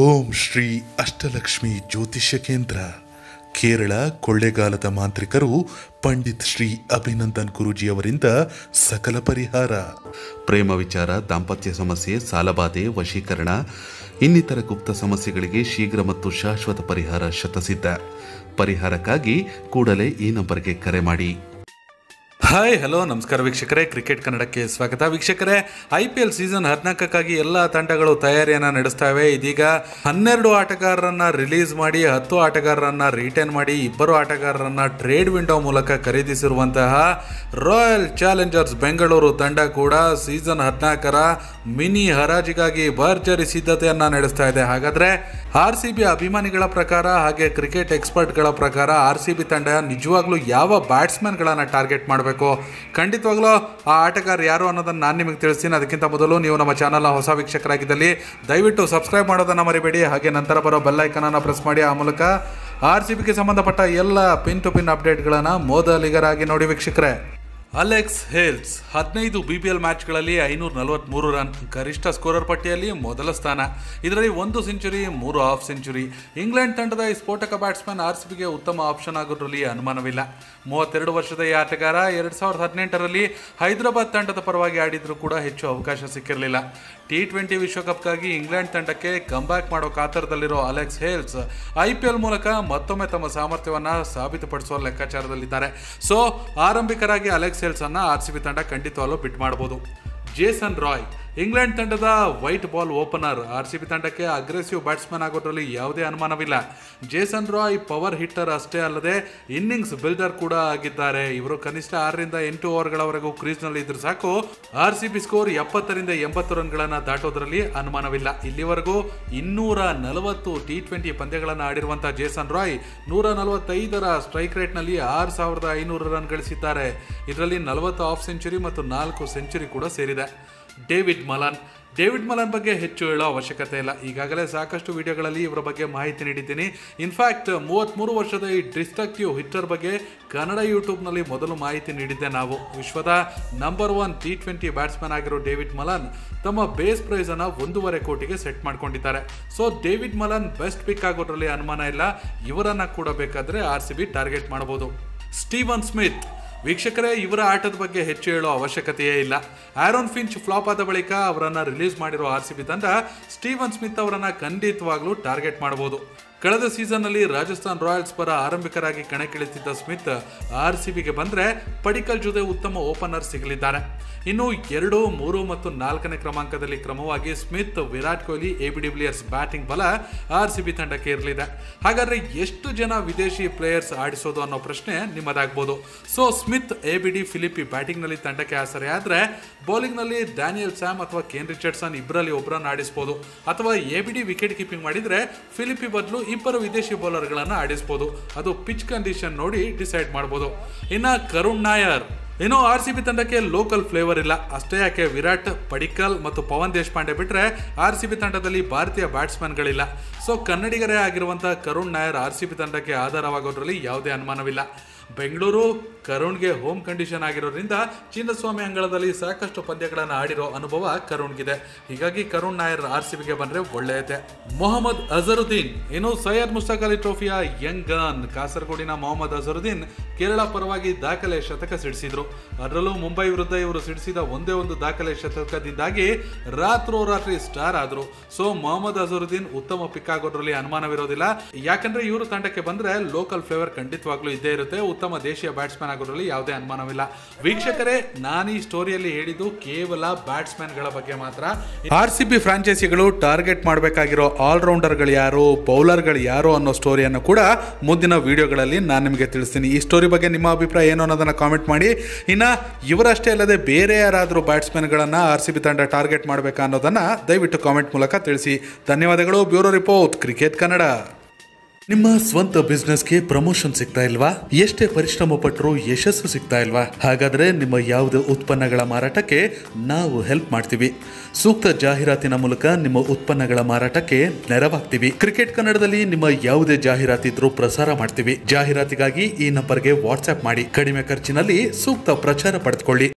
ಓಂ ಶ್ರೀ ಅಷ್ಟಲಕ್ಷ್ಮಿ ಜ್ಯೋತಿಷ್ಯ ಕೇಂದ್ರ ಕೇರಳ ಕೊಳ್ಳೆಗಾಲದ ಮಾಂತ್ರಿಕರು ಪಂಡಿತ್ ಶ್ರೀ ಅಭಿನಂದನ್ ಗುರೂಜಿಯವರಿಂದ ಸಕಲ ಪರಿಹಾರ ಪ್ರೇಮ ವಿಚಾರ ದಾಂಪತ್ಯ ಸಮಸ್ಯೆ ಸಾಲಬಾಧೆ ವಶೀಕರಣ ಇನ್ನಿತರ ಗುಪ್ತ ಸಮಸ್ಯೆಗಳಿಗೆ ಶೀಘ್ರ ಮತ್ತು ಶಾಶ್ವತ ಪರಿಹಾರ ಶತಸಿದ್ಧ ಪರಿಹಾರಕ್ಕಾಗಿ ಕೂಡಲೇ ಈ ನಂಬರ್ಗೆ ಕರೆ ಮಾಡಿ ಹಾಯ್ ಹಲೋ ನಮಸ್ಕಾರ ವೀಕ್ಷಕರೇ ಕ್ರಿಕೆಟ್ ಕನ್ನಡಕ್ಕೆ ಸ್ವಾಗತ ವೀಕ್ಷಕರೇ ಐ ಪಿ ಎಲ್ ಸೀಸನ್ ಹದಿನಾಲ್ಕಕ್ಕಾಗಿ ಎಲ್ಲ ತಂಡಗಳು ತಯಾರಿಯನ್ನು ನಡೆಸ್ತಾವೆ ಇದೀಗ ಹನ್ನೆರಡು ಆಟಗಾರರನ್ನ ರಿಲೀಸ್ ಮಾಡಿ ಹತ್ತು ಆಟಗಾರರನ್ನ ರಿಟೈನ್ ಮಾಡಿ ಇಬ್ಬರು ಆಟಗಾರರನ್ನ ಟ್ರೇಡ್ ವಿಂಡೋ ಮೂಲಕ ಖರೀದಿಸಿರುವಂತಹ ರಾಯಲ್ ಚಾಲೆಂಜರ್ಸ್ ಬೆಂಗಳೂರು ತಂಡ ಕೂಡ ಸೀಸನ್ ಹದಿನಾಲ್ಕರ ಮಿನಿ ಹರಾಜಿಗಾಗಿ ಭರ್ಜರಿ ಸಿದ್ಧತೆಯನ್ನ ನಡೆಸ್ತಾ ಇದೆ ಹಾಗಾದ್ರೆ ಆರ್ ಸಿ ಬಿ ಅಭಿಮಾನಿಗಳ ಪ್ರಕಾರ ಹಾಗೆ ಕ್ರಿಕೆಟ್ ಎಕ್ಸ್ಪರ್ಟ್ಗಳ ಪ್ರಕಾರ ಆರ್ ಸಿ ಬಿ ತಂಡ ನಿಜವಾಗ್ಲೂ ಯಾವ ಬ್ಯಾಟ್ಸ್ಮನ್ಗಳನ್ನು ಟಾರ್ಗೆಟ್ ಮಾಡಬೇಕು ಖಂಡಿತವಾಗ್ಲೂ ಆ ಆಟಗಾರ ಯಾರು ಅನ್ನೋದನ್ನು ನಾನು ನಿಮಗೆ ತಿಳಿಸ್ತೀನಿ ಅದಕ್ಕಿಂತ ಮೊದಲು ನೀವು ನಮ್ಮ ಚಾನಲ್ನ ಹೊಸ ವೀಕ್ಷಕರಾಗಿದ್ದಲ್ಲಿ ದಯವಿಟ್ಟು ಸಬ್ಸ್ಕ್ರೈಬ್ ಮಾಡೋದನ್ನು ಮರಿಬೇಡಿ ಹಾಗೆ ನಂತರ ಬರೋ ಬೆಲ್ ಐಕನನ್ನು ಪ್ರೆಸ್ ಮಾಡಿ ಆ ಮೂಲಕ ಆರ್ ಸಿ ಬಿಗೆ ಸಂಬಂಧಪಟ್ಟ ಎಲ್ಲ ಪಿನ್ ಟು ಪಿನ್ ಅಪ್ಡೇಟ್ಗಳನ್ನು ಮೊದಲಿಗರಾಗಿ ನೋಡಿ ವೀಕ್ಷಕರೇ ಅಲೆಕ್ಸ್ ಹೇಲ್ಸ್ ಹದಿನೈದು ಬಿ ಪಿ ಎಲ್ ಮ್ಯಾಚ್ಗಳಲ್ಲಿ ಐನೂರ ನಲವತ್ತ್ಮೂರು ರನ್ ಗರಿಷ್ಠ ಸ್ಕೋರರ್ ಪಟ್ಟಿಯಲ್ಲಿ ಮೊದಲ ಸ್ಥಾನ ಇದರಲ್ಲಿ ಒಂದು ಸೆಂಚುರಿ ಮೂರು ಹಾಫ್ ಸೆಂಚುರಿ ಇಂಗ್ಲೆಂಡ್ ತಂಡದ ಈ ಸ್ಫೋಟಕ ಬ್ಯಾಟ್ಸ್ಮನ್ ಆರ್ ಸಿ ಬಿಗೆ ಉತ್ತಮ ಆಪ್ಷನ್ ಆಗೋದ್ರಲ್ಲಿ ಅನುಮಾನವಿಲ್ಲ ಮೂವತ್ತೆರಡು ವರ್ಷದ ಈ ಆಟಗಾರ ಎರಡು ಸಾವಿರದ ಹದಿನೆಂಟರಲ್ಲಿ ಹೈದರಾಬಾದ್ ತಂಡದ ಪರವಾಗಿ ಆಡಿದರೂ ಕೂಡ ಹೆಚ್ಚು ಅವಕಾಶ ಸಿಕ್ಕಿರಲಿಲ್ಲ ಟಿ ಟ್ವೆಂಟಿ ವಿಶ್ವಕಪ್ಗಾಗಿ ಇಂಗ್ಲೆಂಡ್ ತಂಡಕ್ಕೆ ಕಂಬ್ಯಾಕ್ ಮಾಡೋ ಕಾತರದಲ್ಲಿರೋ Alex Hales I P L ಮೂಲಕ ಮತ್ತೊಮ್ಮೆ ತಮ್ಮ ಸಾಮರ್ಥ್ಯವನ್ನು ಸಾಬೀತುಪಡಿಸುವ ಲೆಕ್ಕಾಚಾರದಲ್ಲಿದ್ದಾರೆ ಸೊ ಆರಂಭಿಕರಾಗಿ ಅಲೆಕ್ಸ್ ಹೇಲ್ಸ್ ಅನ್ನ ಆರ್ ಸಿ ಬಿ ತಂಡ ಖಂಡಿತವಾಗ್ಲೂ ಬಿಟ್ ಮಾಡಬಹುದು ಜೇಸನ್ ರಾಯ್ ಇಂಗ್ಲೆಂಡ್ ತಂಡದ white ball opener R C B ತಂಡಕ್ಕೆ ಅಗ್ರೆಸಿವ್ ಬ್ಯಾಟ್ಸ್ಮನ್ ಆಗೋದ್ರಲ್ಲಿ ಯಾವುದೇ ಅನುಮಾನವಿಲ್ಲ ಜೇಸನ್ ರಾಯ್ ಪವರ್ ಹಿಟ್ಟರ್ ಅಷ್ಟೇ ಅಲ್ಲದೆ ಇನ್ನಿಂಗ್ಸ್ ಬಿಲ್ಡರ್ ಕೂಡ ಆಗಿದ್ದಾರೆ ಇವರು ಕನಿಷ್ಠ ಆರರಿಂದ ಎಂಟು ಓವರ್ಗಳವರೆಗೂ ಕ್ರೀಸ್ನಲ್ಲಿ ಇದ್ರೆ ಸಾಕು ಆರ್ ಸಿ ಬಿ ಸ್ಕೋರ್ ಎಪ್ಪತ್ತರಿಂದ ಎಂಬತ್ತು ರನ್ಗಳನ್ನು ದಾಟೋದ್ರಲ್ಲಿ ಅನುಮಾನವಿಲ್ಲ ಇಲ್ಲಿವರೆಗೂ ಇನ್ನೂರ ನಲವತ್ತು ಟಿ ಟ್ವೆಂಟಿ ಪಂದ್ಯಗಳನ್ನು ಆಡಿರುವಂತಹ ಜೇಸನ್ ರಾಯ್ ನೂರ ನಲವತ್ತೈದರ ಸ್ಟ್ರೈಕ್ ರೇಟ್ನಲ್ಲಿ ಆರು ಸಾವಿರದ ಐನೂರು ರನ್ ಗಳಿಸಿದ್ದಾರೆ ಇದರಲ್ಲಿ ನಲವತ್ತು ಹಾಫ್ ಸೆಂಚುರಿ ಮತ್ತು ನಾಲ್ಕು ಸೆಂಚುರಿ ಕೂಡ ಸೇರಿದೆ ಡೇವಿಡ್ ಮಲಾನ್ ಡೇವಿಡ್ ಮಲಾನ್ ಬಗ್ಗೆ ಹೆಚ್ಚು ಹೇಳೋ ಅವಶ್ಯಕತೆ ಇಲ್ಲ ಈಗಾಗಲೇ ಸಾಕಷ್ಟು ವಿಡಿಯೋಗಳಲ್ಲಿ ಇವರ ಬಗ್ಗೆ ಮಾಹಿತಿ ನೀಡಿದ್ದೀನಿ ಇನ್ಫ್ಯಾಕ್ಟ್ ಮೂವತ್ತ್ಮೂರು ವರ್ಷದ ಈ ಡಿಸ್ಟ್ರಕ್ಟಿವ್ ಹಿಟ್ಟರ್ ಬಗ್ಗೆ ಕನ್ನಡ ಯೂಟ್ಯೂಬ್ನಲ್ಲಿ ಮೊದಲು ಮಾಹಿತಿ ನೀಡಿದ್ದೆ ನಾವು ವಿಶ್ವದ number one T twenty batsman ಆಗಿರೋ ಡೇವಿಡ್ ಮಲಾನ್ ತಮ್ಮ ಬೇಸ್ ಪ್ರೈಸನ್ನು ಒಂದೂವರೆ ಕೋಟಿಗೆ ಸೆಟ್ ಮಾಡ್ಕೊಂಡಿದ್ದಾರೆ so David Malan best pick ಆಗೋದ್ರಲ್ಲಿ ಅನುಮಾನ ಇಲ್ಲ ಇವರನ್ನ ಕೂಡ ಬೇಕಾದರೆ ಆರ್ ಸಿ ಬಿ ಟಾರ್ಗೆಟ್ ಮಾಡಬಹುದು ಸ್ಟೀವನ್ ಸ್ಮಿತ್ ವೀಕ್ಷಕರೇ ಇವರ ಆಟದ ಬಗ್ಗೆ ಹೆಚ್ಚು ಹೇಳೋ ಅವಶ್ಯಕತೆಯೇ ಇಲ್ಲ ಆರೋನ್ ಫಿಂಚ್ ಫ್ಲಾಪ್ ಆದ ಬಳಿಕ ಅವರನ್ನ ರಿಲೀಸ್ ಮಾಡಿರೋ ಆರ್ ಸಿ ಬಿ ತಂಡ ಸ್ಟೀವನ್ ಸ್ಮಿತ್ ಅವರನ್ನ ಖಂಡಿತವಾಗ್ಲೂ ಟಾರ್ಗೆಟ್ ಮಾಡಬಹುದು ಕಳೆದ ಸೀಸನ್ನಲ್ಲಿ ರಾಜಸ್ಥಾನ್ ರಾಯಲ್ಸ್ ಪರ ಆರಂಭಿಕರಾಗಿ ಕಣಕ್ಕಿಳಿತಿದ್ದ ಸ್ಮಿತ್ ಆರ್ ಸಿ ಬಿಗೆ ಬಂದರೆ ಪಡಿಕಲ್ ಜೊತೆ ಉತ್ತಮ ಓಪನರ್ ಸಿಗಲಿದ್ದಾರೆ ಇನ್ನು ಎರಡು ಮೂರು ಮತ್ತು ನಾಲ್ಕನೇ ಕ್ರಮಾಂಕದಲ್ಲಿ ಕ್ರಮವಾಗಿ Smith Virat Kohli A B de Villiers batting ಬಲ ಆರ್ ಸಿ ಬಿ ತಂಡಕ್ಕೆ ಇರಲಿದೆ ಹಾಗಾದ್ರೆ ಎಷ್ಟು ಜನ ವಿದೇಶಿ ಪ್ಲೇಯರ್ಸ್ ಆಡಿಸೋದು ಅನ್ನೋ ಪ್ರಶ್ನೆ ನಿಮ್ಮದಾಗ್ಬೋದು so Smith A B D Philippe ಬ್ಯಾಟಿಂಗ್ನಲ್ಲಿ ತಂಡಕ್ಕೆ ಆಸರೆ ಆದರೆ ಬೌಲಿಂಗ್ನಲ್ಲಿ ಡ್ಯಾನಿಯಲ್ ಸ್ಯಾಮ್ ಅಥವಾ ಕೇನ್ ರಿಚರ್ಡ್ಸನ್ ಇಬ್ಬರಲ್ಲಿ ಒಬ್ಬರನ್ನು ಆಡಿಸ್ಬೋದು ಅಥವಾ A B D wicket keeping ಮಾಡಿದರೆ ಫಿಲಿಪಿ ಬದಲು ಇಬ್ಬರು ವಿದೇಶಿ ಬೌಲರ್ಗಳನ್ನು ಆಡಿಸ್ಬೋದು ಅದು ಪಿಚ್ ಕಂಡೀಷನ್ ನೋಡಿ ಡಿಸೈಡ್ ಮಾಡ್ಬೋದು ಇನ್ನು ಕರುಣ್ ನಾಯರ್ ಇನ್ನು ಆರ್ ಸಿ ಬಿ ತಂಡಕ್ಕೆ ಲೋಕಲ್ ಫ್ಲೇವರ್ ಇಲ್ಲ ಅಷ್ಟೇ ಯಾಕೆ ವಿರಾಟ್ ಪಡಿಕಲ್ ಮತ್ತು ಪವನ್ ದೇಶಪಾಂಡೆ ಬಿಟ್ಟರೆ ಆರ್ ಸಿ ಬಿ ತಂಡದಲ್ಲಿ ಭಾರತೀಯ ಬ್ಯಾಟ್ಸ್ಮನ್ಗಳಿಲ್ಲ ಸೊ ಕನ್ನಡಿಗರೇ ಆಗಿರುವಂತಹ Karun Nair R C B ತಂಡಕ್ಕೆ ಆಧಾರವಾಗೋದ್ರಲ್ಲಿ ಯಾವುದೇ ಅನುಮಾನವಿಲ್ಲ ಬೆಂಗಳೂರು ಕರುಣ್ಗೆ ಹೋಮ್ ಕಂಡೀಷನ್ ಆಗಿರೋದ್ರಿಂದ ಚಿನ್ನಸ್ವಾಮಿ ಅಂಗಳದಲ್ಲಿ ಸಾಕಷ್ಟು ಪಂದ್ಯಗಳನ್ನು ಆಡಿರೋ ಅನುಭವ ಕರುಣ್ಗಿದೆ ಹೀಗಾಗಿ ಕರುಣ್ ನಾಯರ್ ಆರ್ ಸಿ ಬಿಗೆ ಬಂದ್ರೆ ಒಳ್ಳೆಯದೆ ಮೊಹಮ್ಮದ್ ಅಜರುದ್ದೀನ್ ಇನ್ನು ಸೈಯದ್ ಮುಸ್ತಕ್ ಅಲಿ ಟ್ರೋಫಿಯ ಯಂಗ್ ಗನ್ ಕಾಸರಗೋಡಿನ ಮೊಹಮ್ಮದ್ ಅಜರುದ್ದೀನ್ ಕೇರಳ ಪರವಾಗಿ ದಾಖಲೆ ಶತಕ ಸಿಡಿಸಿದ್ರು ಅದರಲ್ಲೂ ಮುಂಬೈ ವಿರುದ್ಧ ಇವರು ಸಿಡಿಸಿದ ಒಂದೇ ಒಂದು ದಾಖಲೆ ಶತಕದಿಂದಾಗಿ ರಾತ್ರೋರಾತ್ರಿ ಸ್ಟಾರ್ ಆದ್ರು ಸೊ ಮೊಹಮ್ಮದ್ ಅಜರುದ್ದೀನ್ ಉತ್ತಮ ಪಿಕ್ ಆಗೋದ್ರಲ್ಲಿ ಅನುಮಾನವಿರೋದಿಲ್ಲ ಯಾಕಂದ್ರೆ ಇವರು ತಂಡಕ್ಕೆ ಬಂದ್ರೆ ಲೋಕಲ್ ಫ್ಲೇವರ್ ಖಂಡಿತವಾಗ್ಲೂ ಇದ್ದೇ ಇರುತ್ತೆ ಉತ್ತಮ ದೇಶೀಯ ಬ್ಯಾಟ್ಸ್ಮನ್ ಆಗೋದ್ರಲ್ಲಿ ಯಾವುದೇ ಅನುಮಾನವಿಲ್ಲ ವೀಕ್ಷಕರೇ ನಾನು ಈ ಸ್ಟೋರಿಯಲ್ಲಿ ಹೇಳಿದ್ದು ಕೇವಲ ಬ್ಯಾಟ್ಸ್ಮನ್ ಗಳ ಬಗ್ಗೆ ಮಾತ್ರ ಆರ್ ಸಿ ಬಿ ಫ್ರಾಂಚೈಸಿಗಳು ಟಾರ್ಗೆಟ್ ಮಾಡಬೇಕಾಗಿರೋ ಆಲ್ರೌಂಡರ್ಗಳು ಯಾರು ಬೌಲರ್ಗಳು ಯಾರು ಅನ್ನೋ ಸ್ಟೋರಿಯನ್ನು ಕೂಡ ಮುಂದಿನ ವಿಡಿಯೋಗಳಲ್ಲಿ ನಾನು ನಿಮಗೆ ತಿಳಿಸ್ತೀನಿ ಈ ಸ್ಟೋರಿ ಬಗ್ಗೆ ನಿಮ್ಮ ಅಭಿಪ್ರಾಯ ಏನು ಅನ್ನೋದನ್ನು ಕಾಮೆಂಟ್ ಮಾಡಿ ಇನ್ನು ಇವರಷ್ಟೇ ಅಲ್ಲದೆ ಬೇರೆ ಯಾರಾದರೂ ಬ್ಯಾಟ್ಸ್ಮನ್ಗಳನ್ನು ಆರ್ ಸಿ ಬಿ ತಂಡ ಟಾರ್ಗೆಟ್ ಮಾಡಬೇಕಾ ಅನ್ನೋದನ್ನು ದಯವಿಟ್ಟು ಕಾಮೆಂಟ್ ಮೂಲಕ ತಿಳಿಸಿ ಧನ್ಯವಾದಗಳು ಬ್ಯೂರೋ ರಿಪೋರ್ಟ್ ಕ್ರಿಕೆಟ್ ಕನ್ನಡ ನಿಮ್ಮ ಸ್ವಂತ ಬಿಸ್ನೆಸ್ಗೆ ಪ್ರಮೋಷನ್ ಸಿಗ್ತಾ ಇಲ್ವಾ ಎಷ್ಟೇ ಪರಿಶ್ರಮ ಪಟ್ಟರು ಯಶಸ್ಸು ಸಿಗ್ತಾ ಇಲ್ವಾ ಹಾಗಾದ್ರೆ ನಿಮ್ಮ ಯಾವುದೇ ಉತ್ಪನ್ನಗಳ ಮಾರಾಟಕ್ಕೆ ನಾವು ಹೆಲ್ಪ್ ಮಾಡ್ತೀವಿ ಸೂಕ್ತ ಜಾಹೀರಾತಿನ ಮೂಲಕ ನಿಮ್ಮ ಉತ್ಪನ್ನಗಳ ಮಾರಾಟಕ್ಕೆ ನೆರವಾಗ್ತೀವಿ ಕ್ರಿಕೆಟ್ ಕನ್ನಡದಲ್ಲಿ ನಿಮ್ಮ ಯಾವುದೇ ಜಾಹೀರಾತಿದ್ರೂ ಪ್ರಸಾರ ಮಾಡ್ತೀವಿ ಜಾಹೀರಾತಿಗಾಗಿ ಈ ನಂಬರ್ಗೆ ವಾಟ್ಸ್ಆಪ್ ಮಾಡಿ ಕಡಿಮೆ ಖರ್ಚಿನಲ್ಲಿ ಸೂಕ್ತ ಪ್ರಚಾರ ಪಡೆದುಕೊಳ್ಳಿ